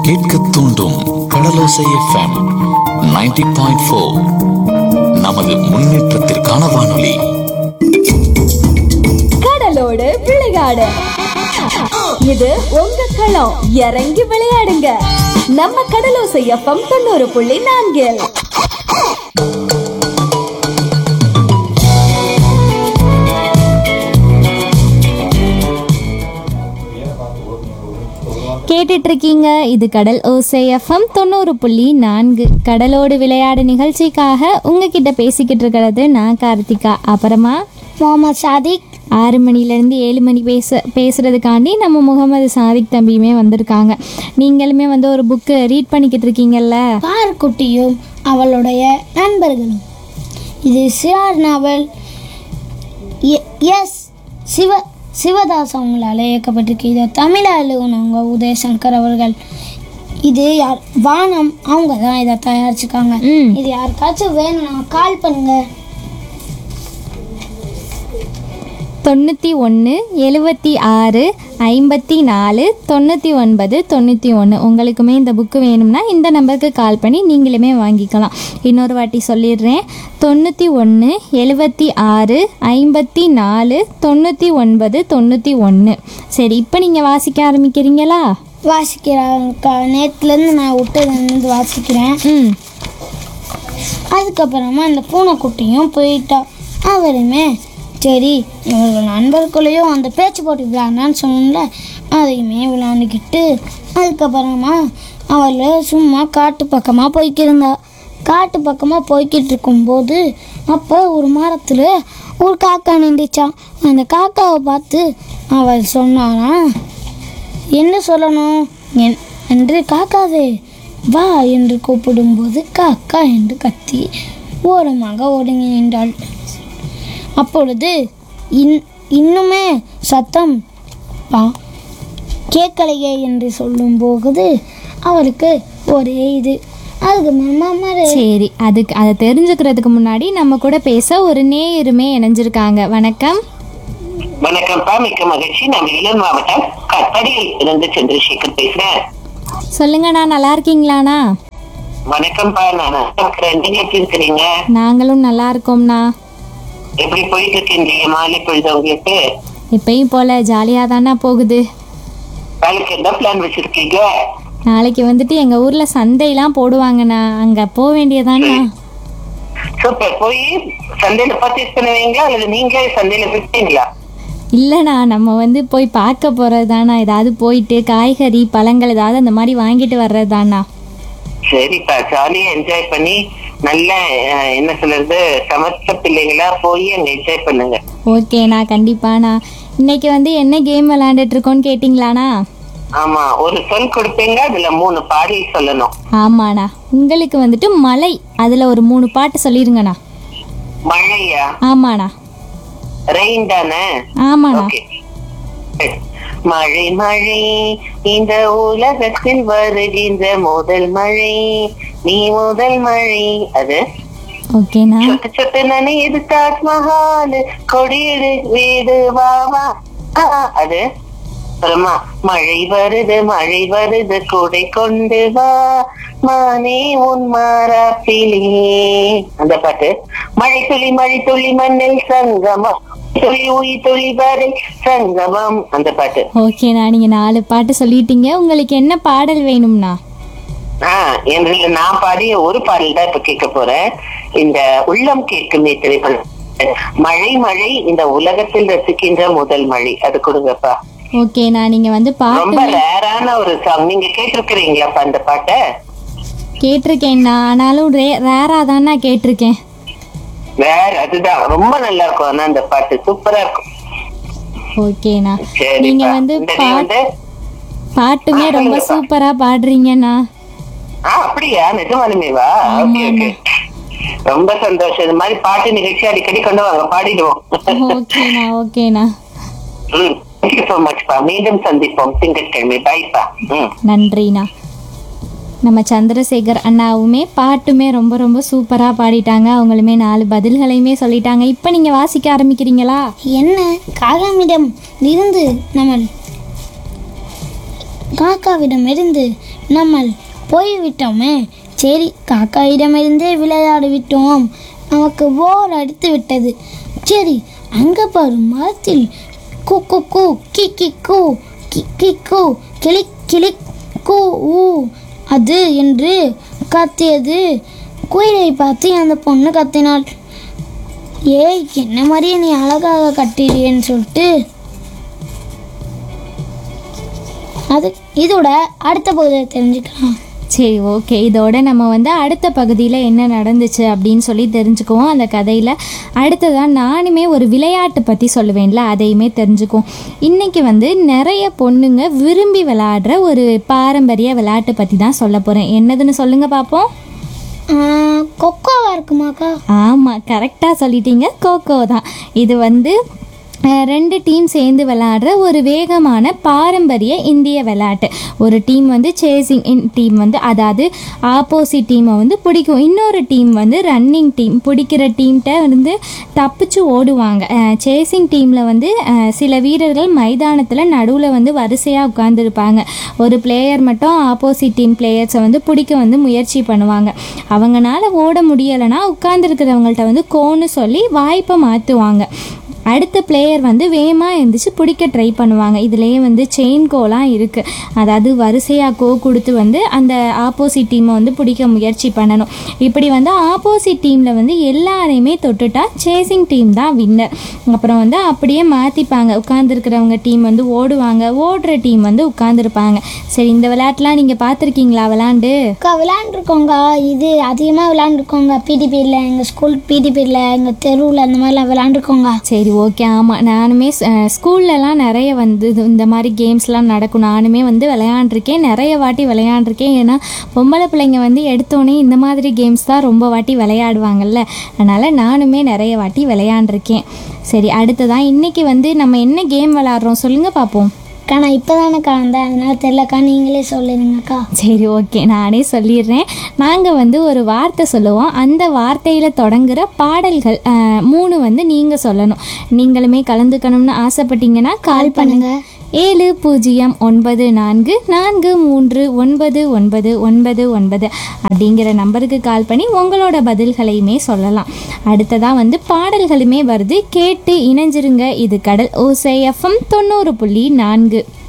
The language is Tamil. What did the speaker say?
கேட்க தூண்டும் கடலோசை எஃப்எம் 90.4 பாயிண்ட் ஃபோர் நமது முன்னேற்றத்திற்கான வானொலி கடலோடு விளையாடு இது உங்க களம் இறங்கி விளையாடுங்க நம்ம கடலோசை எஃப்எம் தொண்ணூறு புள்ளி நான்கில் கேட்டுட்டு இருக்கீங்க இது கடல் ஓசை எஃப்எம் தொண்ணூறு புள்ளி நான்கு கடலோடு விளையாடு நிகழ்ச்சிக்காக உங்ககிட்ட பேசிக்கிட்டு இருக்கிறது நான் கார்த்திகா அப்புறமா முகமது சாதிக் ஆறு மணிலேருந்து ஏழு மணி பேச பேசுறதுக்காண்டி நம்ம முகமது சாதிக் தம்பியுமே வந்திருக்காங்க நீங்களுமே வந்து ஒரு புக்கு ரீட் பண்ணிக்கிட்டு இருக்கீங்கல்ல பாருக்குட்டியும் அவளுடைய நண்பர்களும் இது சிறார் நாவல் எ- எஸ் சிவ சிவதாஸ் அவங்களால இயக்கப்பட்டிருக்கு இதை தமிழ் அலுவலவங்க உதயசங்கர் அவர்கள் இது யார் வானம் அவங்க தான் இதை தயாரிச்சுக்காங்க ம். இது யாருக்காச்சும் வேணும்னா கால் பண்ணுங்க தொண்ணூற்றி ஒன்று எழுபத்தி ஆறு ஐம்பத்தி நாலு தொண்ணூற்றி ஒன்பது தொண்ணூற்றி ஒன்று உங்களுக்குமே இந்த புக்கு வேணும்னா இந்த நம்பருக்கு கால் பண்ணி நீங்களுமே வாங்கிக்கலாம் இன்னொரு வாட்டி சொல்லிடுறேன் தொண்ணூற்றி ஒன்று எழுபத்தி ஆறு ஐம்பத்தி நாலு தொண்ணூற்றி ஒன்பது தொண்ணூற்றி ஒன்று சரி இப்போ நீங்கள் வாசிக்க ஆரம்பிக்கிறீங்களா வாசிக்கிறாங்க நேற்றுலேருந்து நான் விட்டதுலேருந்து வாசிக்கிறேன் ம் அதுக்கப்புறமா அந்த பூனைக்குட்டியும் போயிட்டா அவருமே சரி இவர்கள் நண்பர்களையும் அந்த பேச்சு போட்டி விளையாடினான்னு சொன்னல அதையுமே விளையாண்டுக்கிட்டு அதுக்கப்புறமா அவள் சும்மா காட்டு பக்கமாக போய்க்கிருந்தா காட்டு பக்கமாக போய்கிட்டு இருக்கும்போது அப்போ ஒரு மரத்தில் ஒரு காக்கா நின்றுச்சான் அந்த காக்காவை பார்த்து அவள் சொன்னானா என்ன சொல்லணும் என் என்று காக்காதே வா என்று கூப்பிடும்போது காக்கா என்று கத்தி ஓரமாக ஒடுங்கி நின்றாள் அப்பொழுது இன் இன்னுமே சத்தம் பா கேட்கலையே என்று சொல்லும்போது அவருக்கு ஒரே இது அதுக்கு மாமா சரி அதுக்கு அதை தெரிஞ்சுக்கிறதுக்கு முன்னாடி நம்ம கூட பேச ஒரு நேயருமே இணைஞ்சிருக்காங்க வணக்கம் வணக்கம்ப்பா மிக்க மகிழ்ச்சி நான் வேலூர் மாவட்டம் கட்டடியில் இருந்து சந்திரசேகர் பேசுறேன் சொல்லுங்கண்ணா நல்லா இருக்கீங்களாண்ணா வணக்கம்ப்பா நான் இருக்கிறேன் நீங்க எப்படி இருக்கிறீங்க நாங்களும் நல்லா இருக்கோம்ண்ணா எப்படி போயிட்டு இருக்கு இந்த மாலை பொழுது உங்களுக்கு எப்பயும் போல ஜாலியாக தானே போகுது வேலைக்கு என்ன பிளான் வச்சிருக்கீங்க நாளைக்கு வந்துட்டு எங்கள் ஊரில் சந்தையெல்லாம் போடுவாங்கண்ணா அங்கே போக வேண்டியதாண்ணா சூப்பர் போய் சந்தையில பர்ச்சேஸ் பண்ணுவீங்களா அல்லது நீங்க சந்தையில விற்பீங்களா இல்லைண்ணா நம்ம வந்து போய் பார்க்க போகிறது தாண்ணா ஏதாவது போயிட்டு காய்கறி பழங்கள் ஏதாவது அந்த மாதிரி வாங்கிட்டு வர்றது தாண்ணா சரிப்பா ஜாலியா என்ஜாய் பண்ணி நல்ல அஹ், என்ன சொல்றது சமத்த பிள்ளைகளா போய் அங்க என்ஜாய் பண்ணுங்க ஓகேண்ணா கண்டிப்பாண்ணா இன்னைக்கு வந்து என்ன கேம் விளாண்டுட்டு இருக்கோன்னு கேட்டிங்களாண்ணா ஆமா ஒரு சொல் கொடுப்பீங்க அதுல மூணு பாடல் சொல்லணும் ஆமாண்ணா உங்களுக்கு வந்துட்டு மலை அதில் ஒரு மூணு பாட்டு சொல்லிருங்கண்ணா மழையா ஆமாண்ணா ரெயின் தானே ஆமாண்ணா ஓகே மழை மழை இந்த உலகத்தில் வருகின்ற முதல் மழை நீ முதல் மழை அது ஓகேண்ணா சொட்டு சொட்டு நனையுது தாஜ்மஹால் கொடியெடு வீடு வா வா ஆ, அது அப்புறமா மழை வருது மழை வருது கூடை கொண்டு வா மானே உன் மாறாப்பிலே அந்த பாட்டு மழை துளி மழை துளி மண்ணில் சங்கமம் துளி உயி துளி வரை சங்கமம் அந்த பாட்டு ஓகேண்ணா நீங்கள் நாலு பாட்டு சொல்லிட்டீங்க உங்களுக்கு என்ன பாடல் வேணும்ண்ணா ஆஹ் என்று நான் பாடிய ஒரு பாடல் தான் இப்ப கேட்க போறேன் இந்த உள்ளம் கேட்குமே திரைப்படம் மழை மழை இந்த உலகத்தில் ரசிக்கின்ற முதல் மழை அது கொடுங்கப்பா ஓகேண்ணா நீங்கள் வந்து ரொம்ப பாட்டு ரேரான ஒரு சாங் நீங்க கேட்டிருக்கிறீங்களாப்பா அந்த பாட்டை கேட்டிருக்கேன்ண்ணா ஆனாலும் ரே ரேராக தாண்ணா கேட்டிருக்கேன் வேற அதுதான் ரொம்ப நல்லா இருக்கும் ஆனா அந்த பாட்டு சூப்பரா இருக்கும் ஓகேண்ணா சரிப்பா. நீங்கள் வந்து இந்த பா நீ வந்து பாட்டுமே ஆ, ரொம்ப சொல்லுங்கப்பா. சூப்பராக பாடுறீங்கண்ணா ஆ அப்படியா நிஜமாலுமே வா ஓகே ஓகே ரொம்ப சந்தோஷம் இந்த மாதிரி பாட்டு நிகழ்ச்சி அடிக்கடி கொண்டு வாங்க பாடிடுவோம் ஓகேண்ணா ஓகேண்ணா ம் தேங்க்யூ ஸோ மச்ப்பா மீண்டும் சந்திப்போம் திங்கட்கிழமை பாய்ப்பா ம் நன்றிண்ணா நம்ம சந்திரசேகர் அண்ணாவுமே பாட்டுமே ரொம்ப ரொம்ப சூப்பராக பாடிட்டாங்க அவங்களுமே நாலு பதில்களையுமே சொல்லிட்டாங்க இப்போ நீங்கள் வாசிக்க ஆரம்பிக்கிறீங்களா என்ன காகமிடம் இருந்து நம்ம காக்காவிடமிருந்து நம்ம போய்விட்டோமே சரி காக்காயிடமிருந்தே விளையாடி விட்டோம் நமக்கு போர் அடித்து விட்டது சரி அங்கே பாரு மரத்தில் கு கு கு கி கி கு கி கி கு கிளி கிளி கு ஊ அது என்று கத்தியது குயிலை பார்த்து அந்த பொண்ணு கத்தினாள் ஏய் என்ன மாதிரியே நீ அழகாக கட்டிடுன்னு சொல்லிட்டு அது இதோட அடுத்த பகுதியை தெரிஞ்சுக்கலாம் சரி ஓகே இதோட நம்ம வந்து அடுத்த பகுதியில் என்ன நடந்துச்சு அப்படின்னு சொல்லி தெரிஞ்சுக்குவோம் அந்த கதையில் அடுத்ததான் நானுமே ஒரு விளையாட்டு பற்றி சொல்லுவேன்ல அதையுமே தெரிஞ்சுக்குவோம் இன்றைக்கி வந்து நிறைய பொண்ணுங்க விரும்பி விளையாடுற ஒரு பாரம்பரிய விளையாட்டு பற்றி தான் சொல்ல போகிறேன் என்னதுன்னு சொல்லுங்கள் பார்ப்போம் ஆஹ், கொக்கோவா இருக்குமாக்கா ஆமாம் கரெக்டாக சொல்லிட்டீங்க கோகோ தான் இது வந்து அஹ், ரெண்டு டீம் சேர்ந்து விளையாடுற ஒரு வேகமான பாரம்பரிய இந்திய விளையாட்டு ஒரு டீம் வந்து சேசிங் டீம் வந்து அதாவது ஆப்போசிட் டீமை வந்து பிடிக்கும் இன்னொரு டீம் வந்து ரன்னிங் டீம் பிடிக்கிற டீம்கிட்ட வந்து தப்பிச்சு ஓடுவாங்க சேசிங் டீமில் வந்து அஹ், சில வீரர்கள் மைதானத்தில் நடுவில் வந்து வரிசையாக உட்காந்துருப்பாங்க ஒரு பிளேயர் மட்டும் ஆப்போசிட் டீம் பிளேயர்ஸை வந்து பிடிக்க வந்து முயற்சி பண்ணுவாங்க அவங்கனால ஓட முடியலைன்னா உட்காந்துருக்கிறவங்கள்ட்ட வந்து கோன்னு சொல்லி வாய்ப்பை மாற்றுவாங்க அடுத்த பிளேயர் வந்து வேகமாக எழுந்திரிச்சு பிடிக்க ட்ரை பண்ணுவாங்க இதுலேயே வந்து செயின் கோலாம் இருக்குது அதாவது வரிசையாக கோ கொடுத்து வந்து அந்த ஆப்போசிட் டீமை வந்து பிடிக்க முயற்சி பண்ணணும் இப்படி வந்து ஆப்போசிட் டீமில் வந்து எல்லாரையுமே தொட்டுட்டா சேசிங் டீம் தான் வின்னர் அப்புறம் வந்து அப்படியே மாற்றிப்பாங்க உட்காந்துருக்கிறவங்க டீம் வந்து ஓடுவாங்க ஓடுற டீம் வந்து உட்காந்துருப்பாங்க சரி இந்த விளையாட்டுலாம் நீங்கள் பார்த்துருக்கீங்களா விளாண்டு அக்கா விளையாண்டுருக்கோங்க இது அதிகமாக விளையாண்டுருக்கோங்க பிடி பீரியடில் எங்கள் ஸ்கூல் பிடி பீரியடில் எங்கள் தெருவில் அந்த மாதிரிலாம் விளையாண்டுருக்கோங்க சரி ஓகே ஆமாம் நானுமே ஸ்- ஸ்கூல்லலாம் நிறைய வந்து இது- இந்த மாதிரி கேம்ஸ்லாம் நடக்கும் நானுமே வந்து விளையாண்டுருக்கேன் நிறைய வாட்டி விளையாண்டுருக்கேன் ஏன்னா பொம்பளை பிள்ளைங்க வந்து எடுத்தோடனே இந்த மாதிரி கேம்ஸ் தான் ரொம்ப வாட்டி விளையாடுவாங்கல்ல அதனால் நானுமே நிறைய வாட்டி விளையாண்டுருக்கேன் சரி அடுத்ததான் இன்றைக்கி வந்து நம்ம என்ன கேம் விளையாடுறோம் சொல்லுங்கள் பார்ப்போம் அக்கா நான் இப்போ தானேக்கா வந்தேன் அதனால தெரிலக்கா நீங்களே சொல்லிடுங்கக்கா சரி ஓகே நானே சொல்லிடுறேன் நாங்கள் வந்து ஒரு வார்த்தை சொல்லுவோம் அந்த வார்த்தையில் தொடங்குற பாடல்கள் அஹ், மூணு வந்து நீங்கள் சொல்லணும் நீங்களுமே கலந்துக்கணும்னு ஆசைப்பட்டீங்கன்னா கால் பண்ணுங்க ஏழு பூஜ்ஜியம் ஒன்பது நான்கு நான்கு மூன்று ஒன்பது ஒன்பது ஒன்பது ஒன்பது அப்படிங்கிற நம்பருக்கு கால் பண்ணி உங்களோட பதில்களையுமே சொல்லலாம் அடுத்ததாக வந்து பாடல்களுமே வருது கேட்டு இணைஞ்சிருங்க இது கடல் ஓசை எஃப்எம் தொண்ணூறு புள்ளி நான்கு